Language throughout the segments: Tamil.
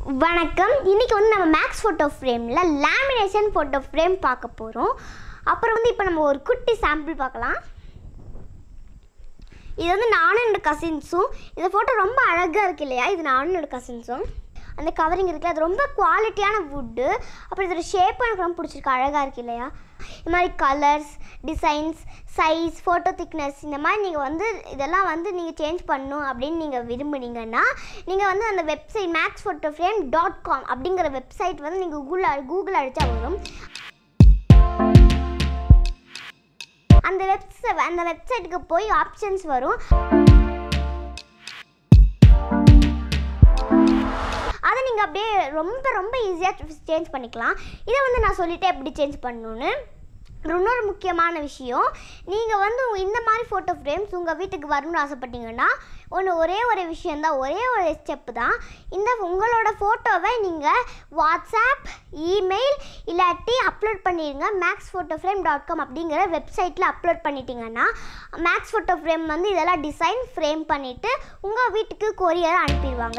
வணக்கம் இன்றைக்கி வந்து நம்ம மேக்ஸ் ஃபோட்டோ ஃப்ரேமில் லேமினேஷன் ஃபோட்டோ ஃப்ரேம் பார்க்க போகிறோம் அப்புறம் வந்து இப்போ நம்ம ஒரு குட்டி சாம்பிள் பார்க்கலாம் இது வந்து நானும் என்னோட கசின்ஸும் இந்த ஃபோட்டோ ரொம்ப அழகாக இருக்கு இல்லையா இது நானும் என்னோட கசின்ஸும் அந்த கவரிங் இருக்குல்ல அது ரொம்ப குவாலிட்டியான வுட்டு அப்புறம் இதோட ஷேப் எனக்கு ரொம்ப பிடிச்சிருக்கு அழகாக இருக்கு இல்லையா இது மாதிரி colours designs size photo thickness இந்த மாதிரி நீங்கள் வந்து இதெல்லாம் வந்து நீங்கள் சேஞ்ச் பண்ணணும் அப்படின்னு நீங்கள் விரும்புனீங்கன்னா நீங்கள் வந்து அந்த website max photo frame dot com அப்படிங்கிற வெப்சைட் வந்து நீங்கள் கூகுள் கூகுள் அடித்தா வரும் அந்த வெப்சை அந்த வெப்சைட்டுக்கு போய் ஆப்ஷன்ஸ் வரும் அதை நீங்கள் அப்படியே ரொம்ப ரொம்ப ஈஸியாக சேஞ்ச் பண்ணிக்கலாம் இதை வந்து நான் சொல்லிட்டேன் எப்படி சேஞ்ச் பண்ணணுன்னு இன்னொரு முக்கியமான விஷயம் நீங்கள் வந்து இந்த மாதிரி ஃபோட்டோ ஃப்ரேம்ஸ் உங்கள் வீட்டுக்கு வரணும்னு ஆசைப்பட்டீங்கன்னா ஒன்று ஒரே ஒரு விஷயந்தான் ஒரே ஒரு ஸ்டெப்பு தான் இந்த உங்களோட ஃபோட்டோவை நீங்கள் வாட்ஸ்அப் இமெயில் இல்லாட்டி அப்லோட் பண்ணிடுங்க max photo frame dot com அப்படிங்கிற வெப்சைட்டில் அப்லோட் பண்ணிட்டீங்கன்னா மேக்ஸ் ஃபோட்டோ ஃப்ரேம் வந்து இதெல்லாம் டிசைன் ஃப்ரேம் பண்ணிவிட்டு உங்கள் வீட்டுக்கு கொரியர் அனுப்பிடுவாங்க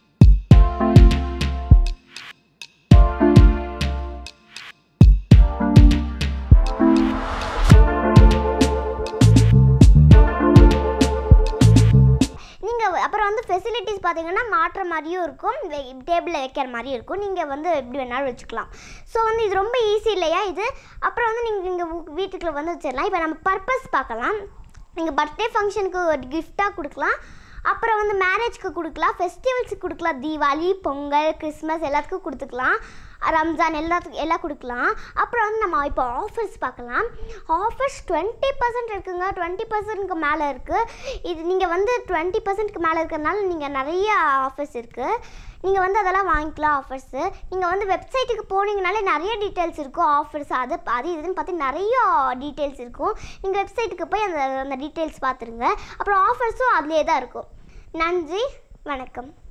நீங்கள் அப்புறம் வந்து ஃபெசிலிட்டிஸ் பார்த்தீங்கன்னா மாட்டுற மாதிரியும் இருக்கும் டேபிளில் வைக்கிற மாதிரியும் இருக்கும் நீங்கள் வந்து எப்படி வேணாலும் வச்சுக்கலாம் ஸோ வந்து இது ரொம்ப ஈஸி இல்லையா இது அப்புறம் வந்து நீங்கள் இங்கே வீட்டுக்குள்ள வந்து வச்சிடலாம் இப்போ நம்ம பர்பஸ் பார்க்கலாம் நீங்கள் பர்த்டே ஃபங்க்ஷனுக்கு ஒரு கிஃப்டாக கொடுக்கலாம் அப்புறம் வந்து மேரேஜ்க்கு கொடுக்கலாம் ஃபெஸ்டிவல்ஸுக்கு கொடுக்கலாம் தீபாவளி பொங்கல் கிறிஸ்மஸ் எல்லாத்துக்கும் கொடுத்துக்கலாம் ரம்ஜான் எல்லாத்துக்கும் எல்லாம் கொடுக்கலாம் அப்புறம் வந்து நம்ம இப்போ ஆஃபர்ஸ் பார்க்கலாம் ஆஃபர்ஸ் டுவெண்ட்டி பர்சன்ட் இருக்குங்க டுவெண்ட்டி பர்சன்ட்க்கு மேலே இருக்குது இது நீங்கள் வந்து டுவெண்ட்டி பர்சன்ட்க்கு மேலே இருக்கிறனால நீங்கள் நிறைய ஆஃபர்ஸ் இருக்குது நீங்கள் வந்து அதெல்லாம் வாங்கிக்கலாம் ஆஃபர்ஸு நீங்கள் வந்து வெப்சைட்டுக்கு போனீங்கனாலே நிறைய டீட்டெயில்ஸ் இருக்கும் ஆஃபர்ஸ் அது அது இதுன்னு பார்த்து நிறைய டீட்டெயில்ஸ் இருக்கும் நீங்கள் வெப்சைட்டுக்கு போய் அந்த அந்த டீட்டெயில்ஸ் பார்த்துருங்க அப்புறம் ஆஃபர்ஸும் அதிலே தான் இருக்கும் நன்றி வணக்கம்